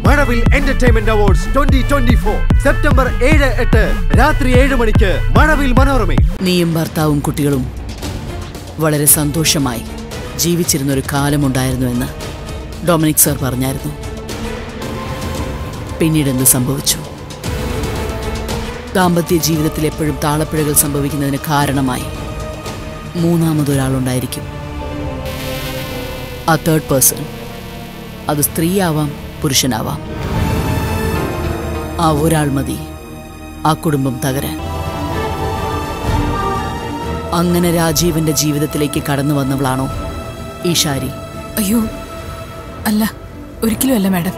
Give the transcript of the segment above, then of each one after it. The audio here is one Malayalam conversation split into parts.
മഴവിൽ entertainment awards twenty twenty four September ഏഴ് എട്ട് രാത്രി ഏഴ് മണിക്ക് മഴവിൽ മനോരമയിൽ നീയും ഭർത്താവും കുട്ടികളും വളരെ സന്തോഷമായി ജീവിച്ചിരുന്ന ഒരു കാലമുണ്ടായിരുന്നുവെന്ന് ഡൊമിനിക് സർ പറഞ്ഞായിരുന്നു പിന്നീട് എന്ത് സംഭവിച്ചു ദാമ്പത്യ ജീവിതത്തിൽ എപ്പോഴും താളപ്പിഴകൾ സംഭവിക്കുന്നതിന് കാരണമായി മൂന്നാമതൊരാളുണ്ടായിരിക്കും ആ തേർഡ് പേഴ്സൺ അത് സ്ത്രീയാവാം പുരുഷനാവാം ആ ഒരാൾ മതി ആ കുടുംബം തകരാൻ അങ്ങനെ രാജീവിന്റെ ജീവിതത്തിലേക്ക് കടന്നു വന്നവളാണോ ഈ ഷാരി അയ്യോ അല്ല ഒരിക്കലും അല്ല മാഡം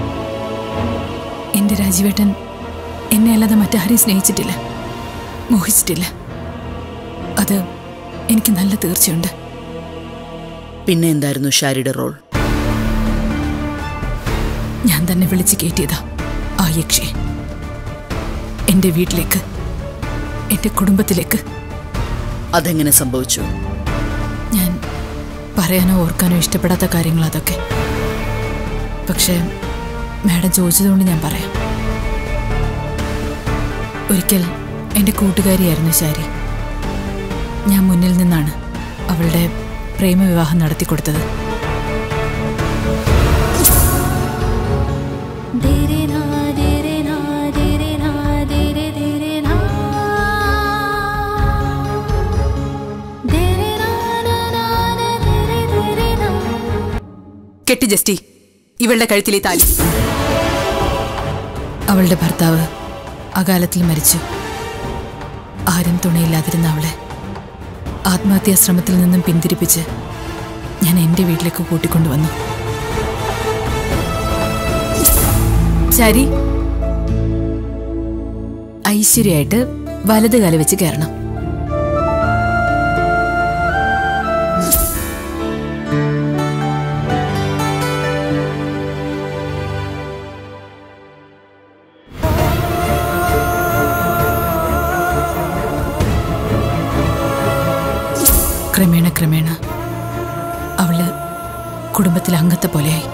എന്റെ രാജീവേട്ടൻ എന്നെ അല്ലാതെ മറ്റാരെയും സ്നേഹിച്ചിട്ടില്ല മോഹിച്ചിട്ടില്ല അത് എനിക്ക് നല്ല തീർച്ചയുണ്ട് പിന്നെ എന്തായിരുന്നു ഷാരിയുടെ റോൾ ഞാൻ തന്നെ വിളിച്ച് കയറ്റിയതാ ആ യക്ഷിയെ എന്റെ വീട്ടിലേക്ക് എന്റെ കുടുംബത്തിലേക്ക് അതെങ്ങനെ സംഭവിച്ചു ഞാൻ പറയാനോ ഓർക്കാനോ ഇഷ്ടപ്പെടാത്ത കാര്യങ്ങൾ അതൊക്കെ പക്ഷേ മാഡം ചോദിച്ചതുകൊണ്ട് ഞാൻ പറയാം ഒരിക്കൽ എൻ്റെ കൂട്ടുകാരിയായിരുന്നു ശാരി ഞാൻ മുന്നിൽ നിന്നാണ് അവളുടെ പ്രേമവിവാഹം നടത്തിക്കൊടുത്തത് ധീരെ നാ ധീരെ നാ ധീരെ നാ ധീരെ ധീരെ നാ ധീരെ നാ നാ നാ നാ ധീരെ ധീരെ നാ കെട്ടി ജസ്റ്റി ഇവളുടെ കഴുത്തിലെ താലി അവളുടെ ഭർത്താവ് അകാലത്തിൽ മരിച്ചു ആരും തുണയില്ലാതിരുന്ന അവളെ ആത്മഹത്യാ ശ്രമത്തിൽ നിന്നും പിന്തിരിപ്പിച്ച് ഞാൻ എൻ്റെ വീട്ടിലേക്ക് കൂട്ടിക്കൊണ്ടുവന്നു ശരി ഐശ്വര്യമായിട്ട് വലത് കാല വെച്ച് കയറണം ക്രമേണ ക്രമേണ അവള് കുടുംബത്തിലെ അംഗത്തെ പോലെയായി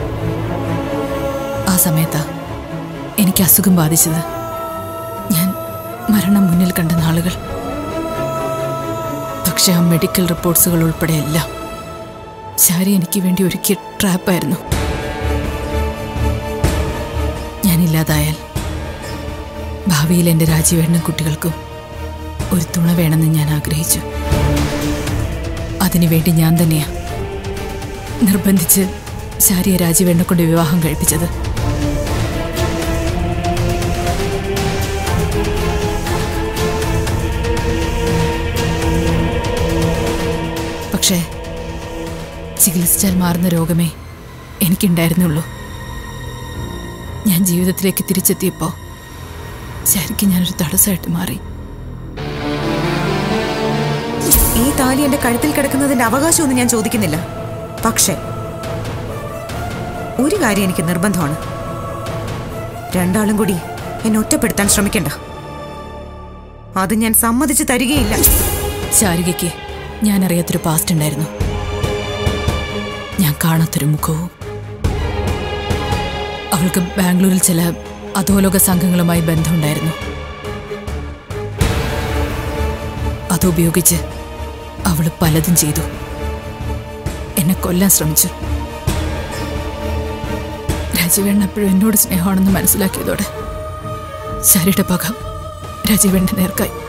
ആ സമയത്താ എനിക്ക് അസുഖം ബാധിച്ചത് ഞാൻ മരണം മുന്നിൽ കണ്ട നാളുകൾ പക്ഷെ ആ മെഡിക്കൽ റിപ്പോർട്ട്സുകൾ ഉൾപ്പെടെ എല്ലാം ശാരി എനിക്ക് വേണ്ടി ഒരുക്കിയ ട്രാപ്പായിരുന്നു ഞാനില്ലാതായാൽ ഭാവിയിൽ എൻ്റെ രാജീവേട്ടനും കുട്ടികൾക്കും ഒരു തുണ വേണമെന്ന് ഞാൻ ആഗ്രഹിച്ചു അതിനുവേണ്ടി ഞാൻ തന്നെയാ നിർബന്ധിച്ച് ശാരിയെ രാജീവേണ്ണെ കൊണ്ട് വിവാഹം കഴിപ്പിച്ചത് പക്ഷേ ചികിത്സിച്ചാൽ മാറുന്ന രോഗമേ എനിക്കുണ്ടായിരുന്നുള്ളൂ ഞാൻ ജീവിതത്തിലേക്ക് തിരിച്ചെത്തിയപ്പോൾ ശരിക്കും ഞാനൊരു തടസ്സമായിട്ട് മാറി ഈ താലി എന്റെ കഴുത്തിൽ കിടക്കുന്നതിന്റെ അവകാശമൊന്നും ഞാൻ ചോദിക്കുന്നില്ല പക്ഷേ ഒരു കാര്യം എനിക്ക് നിർബന്ധമാണ് രണ്ടാളും കൂടി എന്നെ ഒറ്റപ്പെടുത്താൻ ശ്രമിക്കണ്ട അത് ഞാൻ സമ്മതിച്ചു തരികയില്ല ശാരികയ്ക്ക് ഞാൻ അറിയാത്തൊരു പാസ്റ്റ് ഉണ്ടായിരുന്നു ഞാൻ കാണാത്തൊരു മുഖവും അവൾക്ക് ബാംഗ്ലൂരിൽ ചില അധോലോക സംഘങ്ങളുമായി ബന്ധമുണ്ടായിരുന്നു അതുപയോഗിച്ച് അവൾ പലതും ചെയ്തു എന്നെ കൊല്ലാൻ ശ്രമിച്ചു രാജീവേണ്ണ എപ്പോഴും എന്നോട് സ്നേഹമാണെന്ന് മനസ്സിലാക്കിയതോടെ ശാരിയുടെ പക രാജീവേണ്ണ നേർക്കായി